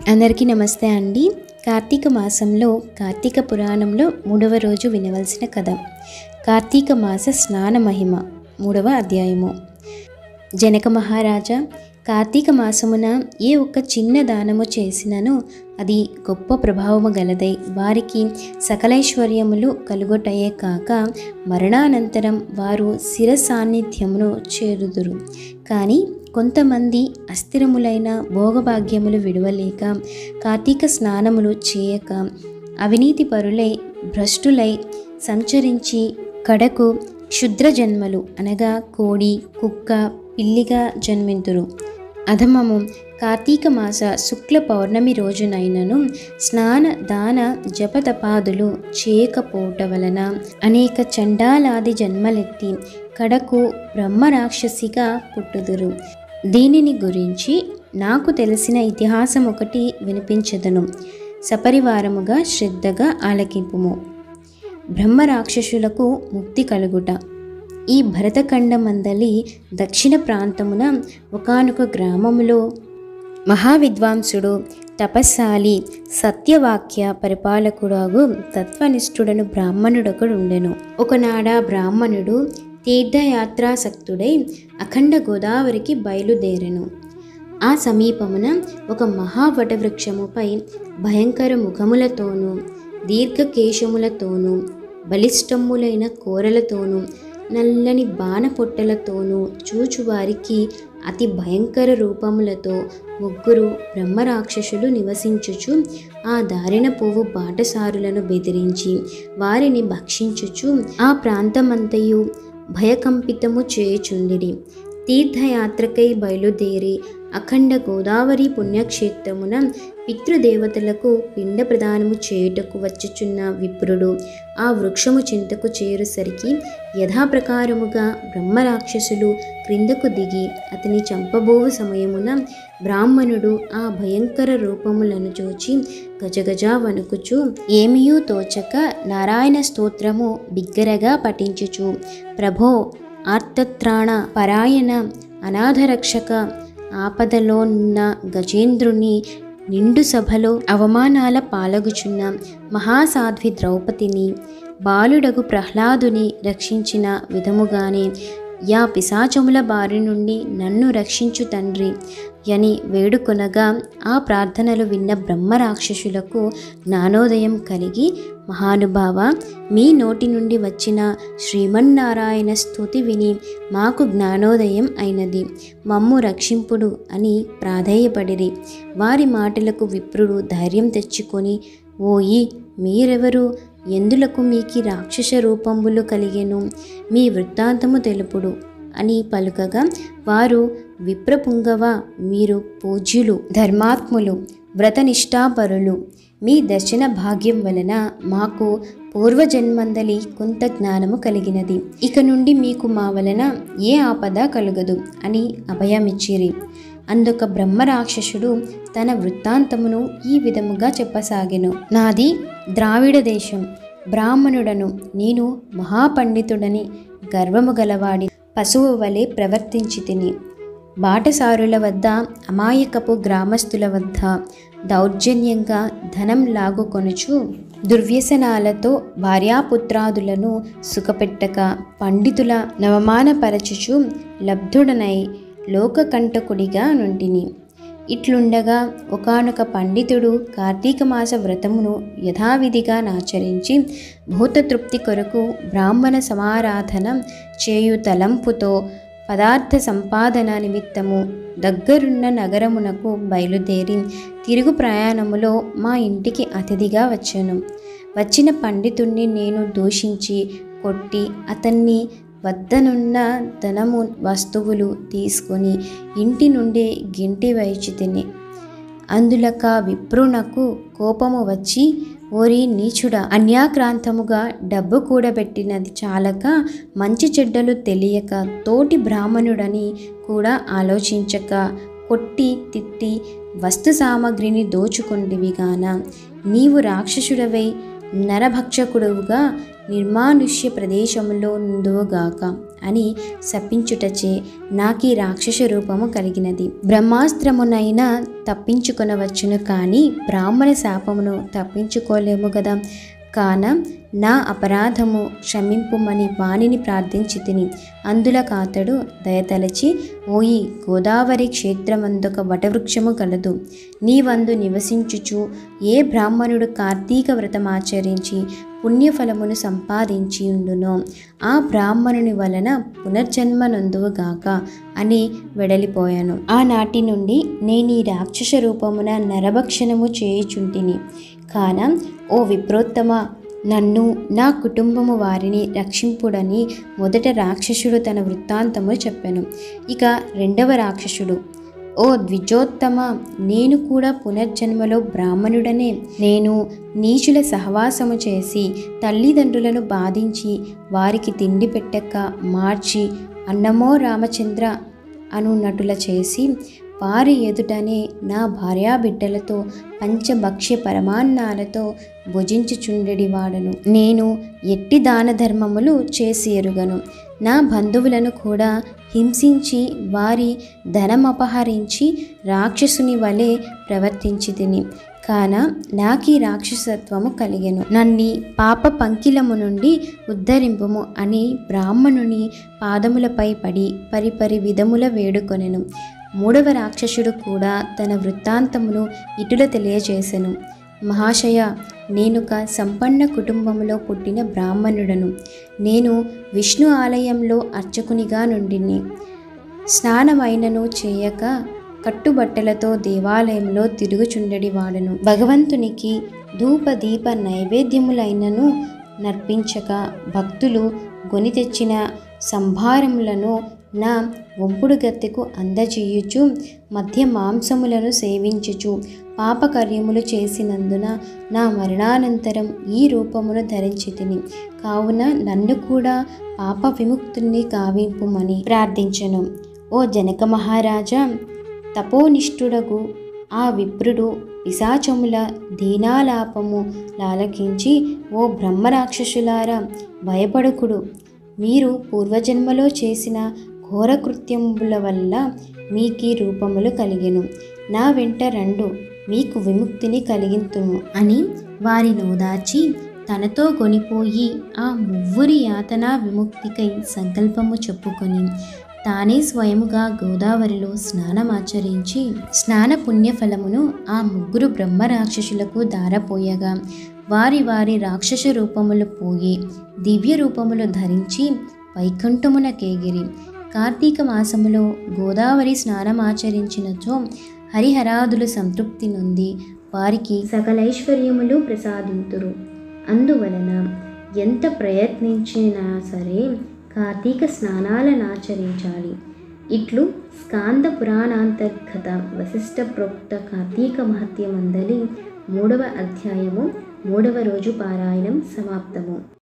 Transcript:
అందరికీ నమస్తే అండి కార్తీక మాసంలో కార్తీక పురాణంలో మూడవ రోజు వినవలసిన కథ కార్తీక మాస స్నాన మహిమ మూడవ అధ్యాయము జనక మహారాజా కార్తీక మాసమున ఏ ఒక్క చిన్న దానము చేసినను అది గొప్ప ప్రభావము గలదై వారికి సకలైశ్వర్యములు కలుగొటయే కాక మరణానంతరం వారు శిర సాన్నిధ్యమును చేరుదురు కానీ కొంతమంది అస్థిరములైన భోగభాగ్యములు విడవలేక కార్తీక స్నానములు చేయక అవినీతి పరులై భ్రష్టులై సంచరించి కడకు క్షుద్ర జన్మలు అనగా కోడి కుక్క పిల్లిగా జన్మింతురు అధమము కార్తీక మాస శుక్ల పౌర్ణమి రోజునైనను స్నాన దాన జపతపాదులు చేయకపోవట వలన అనేక చండాలాది జన్మలెత్తి కడకు బ్రహ్మరాక్షసిగా పుట్టుదురు దీనిని గురించి నాకు తెలిసిన ఇతిహాసం ఒకటి వినిపించదను సపరివారముగా శ్రద్ధగా ఆలకింపుము బ్రహ్మరాక్షసులకు ముక్తి కలుగుట ఈ భరతఖండమందలి దక్షిణ ప్రాంతమున ఒకానొక గ్రామములో మహావిద్వాంసుడు తపస్సాలి సత్యవాక్య పరిపాలకుడాగు తత్వనిష్ఠుడను బ్రాహ్మణుడొకడు ఉండెను ఒకనాడ బ్రాహ్మణుడు తీర్థయాత్రాసక్తుడై అఖండ గోదావరికి బయలుదేరెను ఆ సమీపమున ఒక మహావటవృక్షముపై భయంకర ముఖములతోనూ దీర్ఘకేశములతోనూ బలిష్టములైన కోరలతోనూ నల్లని బాణపొట్టలతోనూ చూచువారికి అతి భయంకర రూపములతో ముగ్గురు బ్రహ్మరాక్షసులు నివసించుచు ఆ దారిన పోవు బాటసారులను బెదిరించి వారిని భక్షించుచు ఆ ప్రాంతమంతయు భయకంపితము చేయుచుండిరి తీర్థయాత్రకై బయలుదేరి అఖండ గోదావరి పుణ్యక్షేత్రమున పితృదేవతలకు పిండ ప్రదానము చేయుటకు వచ్చుచున్న విప్రుడు ఆ వృక్షము చింతకు చేరుసరికి యథాప్రకారముగా బ్రహ్మరాక్షసులు క్రిందకు దిగి అతని చంపబోవు సమయమున బ్రాహ్మణుడు ఆ భయంకర రూపములను చూచి గజగజ వణుకుచు ఏమియూ తోచక నారాయణ స్తోత్రము బిగ్గరగా పఠించుచు ప్రభో ఆర్తత్రాణ పరాయణ అనాథరక్షక ఆపదలో ఉన్న గజేంద్రుని నిండు సభలో అవమానాల పాలగుచున్న మహాసాధ్వి ద్రౌపదిని బాలుడగు ప్రహ్లాదుని రక్షించిన విధముగానే యా పిశాచముల బారి నుండి నన్ను రక్షించు తండ్రి అని వేడుకొనగా ఆ ప్రార్థనలు విన్న బ్రహ్మరాక్షసులకు జ్ఞానోదయం కలిగి మహానుభావ మీ నోటి నుండి వచ్చిన శ్రీమన్నారాయణ స్తుతి విని మాకు జ్ఞానోదయం అయినది మమ్ము రక్షింపుడు అని ప్రాధేయపడిరి వారి మాటలకు విప్రుడు ధైర్యం తెచ్చుకొని ఓయి మీరెవరు ఎందులకు మీకి రాక్షస రూపంబులు కలిగెను మీ వృత్తాంతము తెలుపుడు అని పలుకగా వారు విప్రపుంగవ మీరు పూజ్యులు ధర్మాత్ములు వ్రతనిష్ఠాపరులు మీ దర్శన భాగ్యం వలన మాకు పూర్వజన్మందలి కొంత జ్ఞానము కలిగినది ఇక నుండి మీకు మా వలన ఏ ఆపద కలుగదు అని అభయమిచ్చిరి అందుక బ్రహ్మరాక్షసుడు తన వృత్తాంతమును ఈ విధముగా చెప్పసాగెను నాది ద్రావిడ దేశం బ్రాహ్మణుడను నేను మహాపండితుడని గర్వము గలవాడి పశువు వలె ప్రవర్తించి తిని బాటసారుల వద్ద అమాయకపు గ్రామస్తుల వద్ద దౌర్జన్యంగా ధనం లాగుకొనుచు దుర్వ్యసనాలతో భార్యాపుత్రాదులను సుఖపెట్టక పండితుల నవమానపరచుచు లబ్ధుడనై లోకకంటకుడిగా నుండిని ఇట్లుండగా ఒకానొక పండితుడు కార్తీక మాస వ్రతమును యథావిధిగా నాచరించి భూతతృప్తి కొరకు బ్రాహ్మణ సమారాధన చేయు తలంపుతో పదార్థ సంపాదన నిమిత్తము దగ్గరున్న నగరమునకు బయలుదేరి తిరుగు ప్రయాణములో మా ఇంటికి అతిథిగా వచ్చాను వచ్చిన పండితుణ్ణి నేను దూషించి కొట్టి అతన్ని వద్దనున్న ధనము వస్తువులు తీసుకొని ఇంటి నుండి గింటి వైచి తిని అందులక విప్రునకు కోపము వచ్చి ఓరి నీచుడ అన్యాక్రాంతముగా డబ్బు కూడబెట్టినది చాలక మంచి చెడ్డలు తెలియక తోటి బ్రాహ్మణుడని కూడా ఆలోచించక కొట్టి తిట్టి వస్తు సామగ్రిని దోచుకొండివిగాన నీవు రాక్షసుడవై నరభక్షకుడువుగా నిర్మానుష్య ప్రదేశంలో నుందువుగాక అని శపించుటచే నాకీ రాక్షస రూపము కలిగినది బ్రహ్మాస్త్రమునైనా తప్పించుకొనవచ్చును కానీ బ్రాహ్మణ శాపమును తప్పించుకోలేము కదా కాన నా అపరాధము క్షమింపుమని వాణిని ప్రార్థించి తిని అందుల కాతడు దయతలచి ఓయి గోదావరి క్షేత్రమందొక వటవృక్షము కలదు నీవందు నివసించుచు ఏ బ్రాహ్మణుడు కార్తీక వ్రతమాచరించి పుణ్యఫలమును సంపాదించి ఉండునో ఆ బ్రాహ్మణుని వలన పునర్జన్మనందువుగాక అని వెడలిపోయాను ఆనాటి నుండి నేను ఈ రాక్షస రూపమున నరభక్షణము చేయుచుంటిని కాన ఓ విప్రోత్తమ నన్ను నా కుటుంబము వారిని రక్షింపుడని మొదట రాక్షసుడు తన వృత్తాంతము చెప్పాను ఇక రెండవ రాక్షసుడు ఓ ద్విజోత్తమ నేను కూడా పునర్జన్మలో బ్రాహ్మణుడనే నేను నీచుల సహవాసము చేసి తల్లిదండ్రులను బాధించి వారికి తిండి పెట్టక మార్చి అన్నమో రామచంద్ర అనున్నటుల చేసి వారి ఎదుటనే నా భార్యాబిడ్డలతో పంచభక్ష్య పరమాన్నాలతో భుజించుచుండెడి వాడను నేను ఎట్టి దాన ధర్మములు చేసి ఎరుగను నా బంధువులను కూడా హింసించి వారి ధనమపహరించి రాక్షసుని వలె ప్రవర్తించి తిని కాన నాకీ రాక్షసత్వము కలిగెను నన్ని పాప పంకిలము నుండి ఉద్ధరింపుము అని బ్రాహ్మణుని పాదములపై పడి పరిపరి విధముల వేడుకొనెను మూడవ రాక్షసుడు కూడా తన వృత్తాంతమును ఇటుల తెలియజేసెను మహాశయ నేనొక సంపన్న కుటుంబంలో పుట్టిన బ్రాహ్మణుడను నేను విష్ణు ఆలయంలో అర్చకునిగా నుండిని స్నానమైనను చేయక కట్టుబట్టలతో దేవాలయంలో తిరుగుచుండడి వాడను భగవంతునికి ధూప దీప నైవేద్యములైనను నర్పించక భక్తులు గొని తెచ్చిన సంభారములను నా వంపుడు గత్తెకు అందజేయుచు మధ్య మాంసములను సేవించుచు పాపకార్యములు చేసినందున నా మరణానంతరం ఈ రూపమును ధరించి తిని కావున నన్ను కూడా పాప విముక్తుని కావింపుమని ప్రార్థించను ఓ జనక మహారాజా తపోనిష్ఠుడగు ఆ విప్రుడు పిశాచముల దీనాలాపము లాలకించి ఓ బ్రహ్మరాక్షసులారా భయపడకుడు మీరు పూర్వజన్మలో చేసిన ఘోర కృత్యముల వల్ల మీకీ రూపములు కలిగెను నా వెంట రెండు మీకు విముక్తిని కలిగింతును అని వారి నోదార్చి తనతో కొనిపోయి ఆ మువ్వురి యాతన విముక్తికై సంకల్పము చెప్పుకొని తానే స్వయముగా గోదావరిలో స్నానమాచరించి స్నాన పుణ్యఫలమును ఆ ముగ్గురు బ్రహ్మరాక్షసులకు దారపోయగా వారి వారి రాక్షస రూపములు పోయి దివ్య రూపములు ధరించి వైకుంఠమున కేగిరి కార్తీక మాసములో గోదావరి స్నానమాచరించినచో హరిహరాదులు సంతృప్తి నొంది వారికి సకలైశ్వర్యములు ప్రసాదింతురు అందువలన ఎంత ప్రయత్నించినా సరే కార్తీక స్నానాలను ఆచరించాలి ఇట్లు స్కాంద పురాణాంతర్గత వశిష్ట ప్రోక్త కార్తీక మహత్యమందలి మూడవ అధ్యాయము మూడవ రోజు పారాయణం సమాప్తము